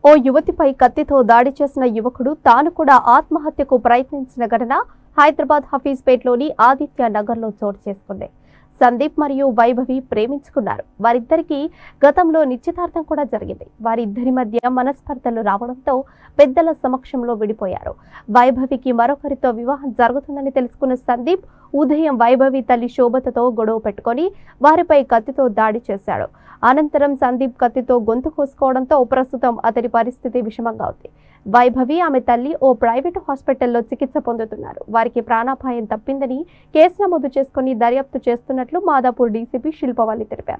ఓ యువతిపై కత్తితో దాడి చేసిన యువకుడు తాను కూడా ఆత్మహత్యకు ప్రయత్నించిన ఘటన హైదరాబాద్ హఫీజ్పేట్లోని ఆదిత్య నగర్లో చోటు చేసుకుంది సందీప్ మరియు వైభవి ప్రేమించుకున్నారు వారిద్దరికీ గతంలో నిశ్చితార్థం కూడా జరిగింది వారిద్దరి మధ్య మనస్పర్ధలు రావడంతో పెద్దల సమక్షంలో విడిపోయారు వైభవికి మరొకరితో వివాహం జరుగుతుందని తెలుసుకున్న సందీప్ ఉదయం వైభవి తల్లి శోభతతో గొడవ పెట్టుకొని వారిపై కత్తితో దాడి చేశాడు అనంతరం సందీప్ కత్తితో గొంతు కోసుకోవడంతో ప్రస్తుతం అతడి పరిస్థితి విషమంగా ఉంది వైభవి ఆమె తల్లి ఓ ప్రైవేటు హాస్పిటల్లో చికిత్స పొందుతున్నారు వారికి ప్రాణాపాయం తప్పిందని కేసు నమోదు చేసుకుని దర్యాప్తు చేస్తున్నట్లు మాదాపూర్ డీసీపీ శిల్పవల్లి తెలిపారు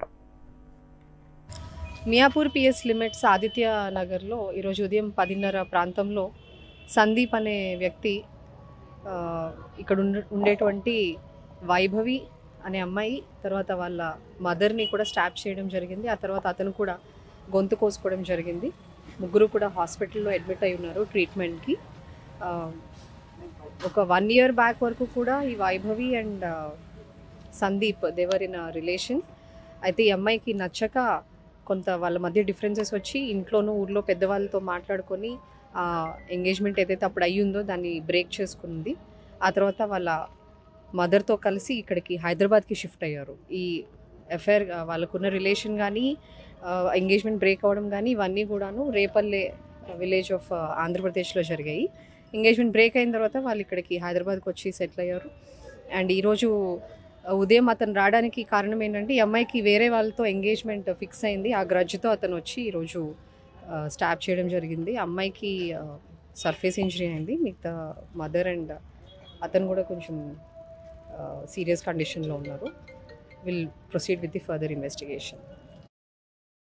మియాపూర్ పిఎస్ లిమిట్స్ ఆదిత్య నగర్లో ఈరోజు ఉదయం పదిన్నర ప్రాంతంలో సందీప్ అనే వ్యక్తి ఆ, ఇక్కడ ఉండ ఉండేటువంటి వైభవి అనే అమ్మాయి తర్వాత వాళ్ళ మదర్ని కూడా స్టాప్ చేయడం జరిగింది ఆ తర్వాత అతను కూడా గొంతు కోసుకోవడం జరిగింది ముగ్గురు కూడా హాస్పిటల్లో అడ్మిట్ అయి ఉన్నారు ట్రీట్మెంట్కి ఆ, ఒక వన్ ఇయర్ బ్యాక్ వరకు కూడా ఈ Vaibhavi and Sandeep Devar in relation అయితే ఈ అమ్మాయికి నచ్చక కొంత వాళ్ళ మధ్య డిఫరెన్సెస్ వచ్చి ఇంట్లోనూ ఊర్లో పెద్దవాళ్ళతో మాట్లాడుకొని ఆ ఎంగేజ్మెంట్ ఏదైతే అప్పుడు అయ్యిందో దాన్ని బ్రేక్ చేసుకుంది ఆ తర్వాత వాళ్ళ మదర్తో కలిసి ఇక్కడికి హైదరాబాద్కి షిఫ్ట్ అయ్యారు ఈ అఫైర్ వాళ్ళకున్న రిలేషన్ కానీ ఎంగేజ్మెంట్ బ్రేక్ అవ్వడం కానీ ఇవన్నీ కూడాను రేపల్లె విలేజ్ ఆఫ్ ఆంధ్రప్రదేశ్లో జరిగాయి ఎంగేజ్మెంట్ బ్రేక్ అయిన తర్వాత వాళ్ళు ఇక్కడికి హైదరాబాద్కి వచ్చి సెటిల్ అయ్యారు అండ్ ఈరోజు ఉదయం అతను రావడానికి కారణం ఏంటంటే ఈ అమ్మాయికి వేరే వాళ్ళతో ఎంగేజ్మెంట్ ఫిక్స్ అయింది ఆ గ్రడ్జ్తో అతను వచ్చి ఈరోజు స్టాప్ చేయడం జరిగింది అమ్మాయికి సర్ఫేస్ ఇంజరీ అయింది మిగతా మదర్ అండ్ అతను కూడా కొంచెం సీరియస్ కండిషన్లో ఉన్నారు will proceed with the further investigation